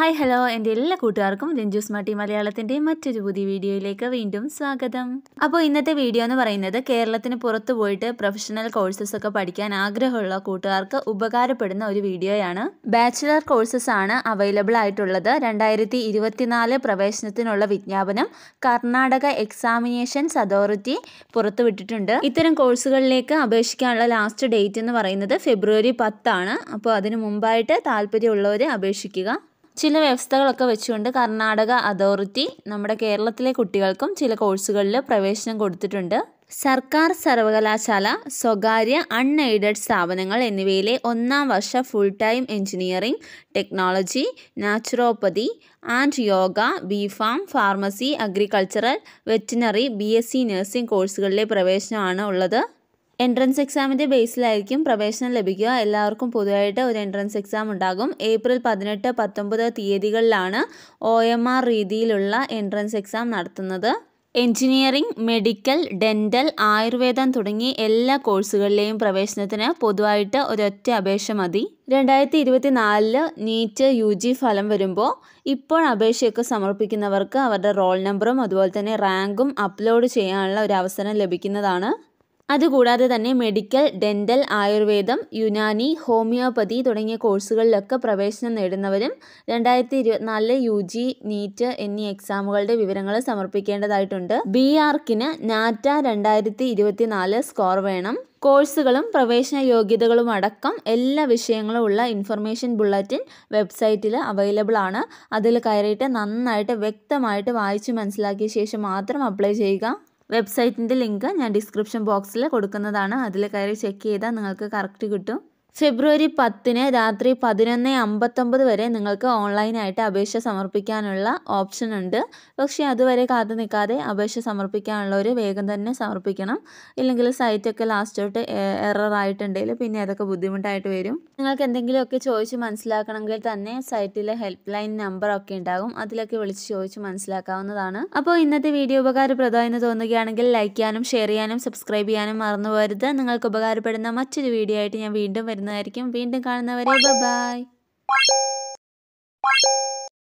hi hello എൻ്റെ എല്ലാ കൂട്ടുകാർക്കും രഞ്ജൂസ് മാട്ടി മലയാളത്തിൻ്റെ മറ്റൊരു പുതിയ വീഡിയോയിലേക്ക് വീണ്ടും സ്വാഗതം അപ്പോൾ ഇന്നത്തെ വീഡിയോ എന്ന് പറയുന്നത് കേരളത്തിന് പുറത്ത് പോയിട്ട് പ്രൊഫഷണൽ കോഴ്സസ് ഒക്കെ പഠിക്കാൻ ആഗ്രഹമുള്ള കൂട്ടുകാർക്ക് ഉപകാരപ്പെടുന്ന ഒരു വീഡിയോയാണ് ബാച്ചിലർ കോഴ്സസ് ആണ് അവൈലബിൾ ആയിട്ടുള്ളത് രണ്ടായിരത്തി ഇരുപത്തിനാല് പ്രവേശനത്തിനുള്ള വിജ്ഞാപനം കർണാടക എക്സാമിനേഷൻസ് അതോറിറ്റി പുറത്തുവിട്ടിട്ടുണ്ട് ഇത്തരം കോഴ്സുകളിലേക്ക് അപേക്ഷിക്കാനുള്ള ലാസ്റ്റ് ഡേറ്റ് എന്ന് പറയുന്നത് ഫെബ്രുവരി പത്താണ് അപ്പോൾ അതിന് മുമ്പായിട്ട് താല്പര്യമുള്ളവർ അപേക്ഷിക്കുക ചില വ്യവസ്ഥകളൊക്കെ വെച്ചുകൊണ്ട് കർണാടക അതോറിറ്റി നമ്മുടെ കേരളത്തിലെ കുട്ടികൾക്കും ചില കോഴ്സുകളിൽ പ്രവേശനം കൊടുത്തിട്ടുണ്ട് സർക്കാർ സർവകലാശാല സ്വകാര്യ അൺഎയ്ഡഡ് സ്ഥാപനങ്ങൾ എന്നിവയിലെ ഒന്നാം വർഷ full time engineering technology naturopathy and yoga B pharm pharmacy agricultural veterinary B S C nursing കോഴ്സുകളിലെ പ്രവേശനമാണ് ഉള്ളത് എൻട്രൻസ് എക്സാമിൻ്റെ ബേസിലായിരിക്കും പ്രവേശനം ലഭിക്കുക എല്ലാവർക്കും പൊതുവായിട്ട് ഒരു എൻട്രൻസ് എക്സാം ഉണ്ടാകും ഏപ്രിൽ പതിനെട്ട് പത്തൊമ്പത് തീയതികളിലാണ് ഒ എം ആർ രീതിയിലുള്ള എൻട്രൻസ് എക്സാം നടത്തുന്നത് എഞ്ചിനീയറിംഗ് മെഡിക്കൽ ഡെൻ്റൽ ആയുർവേദം തുടങ്ങി എല്ലാ കോഴ്സുകളിലെയും പ്രവേശനത്തിന് പൊതുവായിട്ട് ഒരൊറ്റ അപേക്ഷ മതി രണ്ടായിരത്തി ഇരുപത്തി നാലില് നീറ്റ് യു ജി ഫലം വരുമ്പോൾ ഇപ്പോൾ അപേക്ഷയൊക്കെ സമർപ്പിക്കുന്നവർക്ക് അവരുടെ റോൾ നമ്പറും അതുപോലെ തന്നെ റാങ്കും അപ്ലോഡ് ചെയ്യാനുള്ള ഒരു അവസരം ലഭിക്കുന്നതാണ് അതുകൂടാതെ തന്നെ മെഡിക്കൽ ഡെൻ്റൽ ആയുർവേദം യുനാനി ഹോമിയോപ്പതി തുടങ്ങിയ കോഴ്സുകളിലൊക്കെ പ്രവേശനം നേടുന്നവരും രണ്ടായിരത്തി ഇരുപത്തിനാലിലെ യു ജി നീറ്റ് എന്നീ എക്സാമുകളുടെ വിവരങ്ങൾ സമർപ്പിക്കേണ്ടതായിട്ടുണ്ട് ബി ആർക്കിന് നാറ്റ രണ്ടായിരത്തി ഇരുപത്തിനാല് സ്കോർ വേണം കോഴ്സുകളും പ്രവേശന യോഗ്യതകളും അടക്കം എല്ലാ വിഷയങ്ങളും ഉള്ള ഇൻഫർമേഷൻ ബുള്ളറ്റിൻ വെബ്സൈറ്റിൽ അവൈലബിൾ ആണ് അതിൽ കയറിയിട്ട് നന്നായിട്ട് വ്യക്തമായിട്ട് വായിച്ച് മനസ്സിലാക്കിയ ശേഷം മാത്രം അപ്ലൈ ചെയ്യുക വെബ്സൈറ്റിൻ്റെ ലിങ്ക് ഞാൻ ഡിസ്ക്രിപ്ഷൻ ബോക്സിൽ കൊടുക്കുന്നതാണ് അതിൽ കയറി ചെക്ക് ചെയ്താൽ നിങ്ങൾക്ക് കറക്റ്റ് കിട്ടും ഫെബ്രുവരി പത്തിന് രാത്രി പതിനൊന്ന് അമ്പത്തൊമ്പത് വരെ നിങ്ങൾക്ക് ഓൺലൈനായിട്ട് അപേക്ഷ സമർപ്പിക്കാനുള്ള ഓപ്ഷൻ ഉണ്ട് പക്ഷേ അതുവരെ കാത്തു നിൽക്കാതെ അപേക്ഷ സമർപ്പിക്കാനുള്ളവർ വേഗം തന്നെ സമർപ്പിക്കണം ഇല്ലെങ്കിൽ സൈറ്റൊക്കെ ലാസ്റ്റോട്ട് എറർ ആയിട്ടുണ്ടെങ്കിൽ പിന്നെ അതൊക്കെ ബുദ്ധിമുട്ടായിട്ട് വരും നിങ്ങൾക്ക് എന്തെങ്കിലുമൊക്കെ ചോദിച്ച് മനസ്സിലാക്കണമെങ്കിൽ തന്നെ സൈറ്റിലെ ഹെൽപ്പ് ലൈൻ നമ്പറൊക്കെ ഉണ്ടാകും അതിലൊക്കെ വിളിച്ച് ചോദിച്ച് മനസ്സിലാക്കാവുന്നതാണ് അപ്പോൾ ഇന്നത്തെ വീഡിയോ ഉപകാരപ്രദമായി എന്ന് തോന്നുകയാണെങ്കിൽ ലൈക്ക് ചെയ്യാനും ഷെയർ ചെയ്യാനും സബ്സ്ക്രൈബ് ചെയ്യാനും മറന്നു പോരുത് നിങ്ങൾക്ക് ഉപകാരപ്പെടുന്ന മറ്റൊരു വീഡിയോ ആയിട്ട് ഞാൻ വീണ്ടും വരുന്നതായിരിക്കും വീണ്ടും കാണുന്നവരെ ബൈ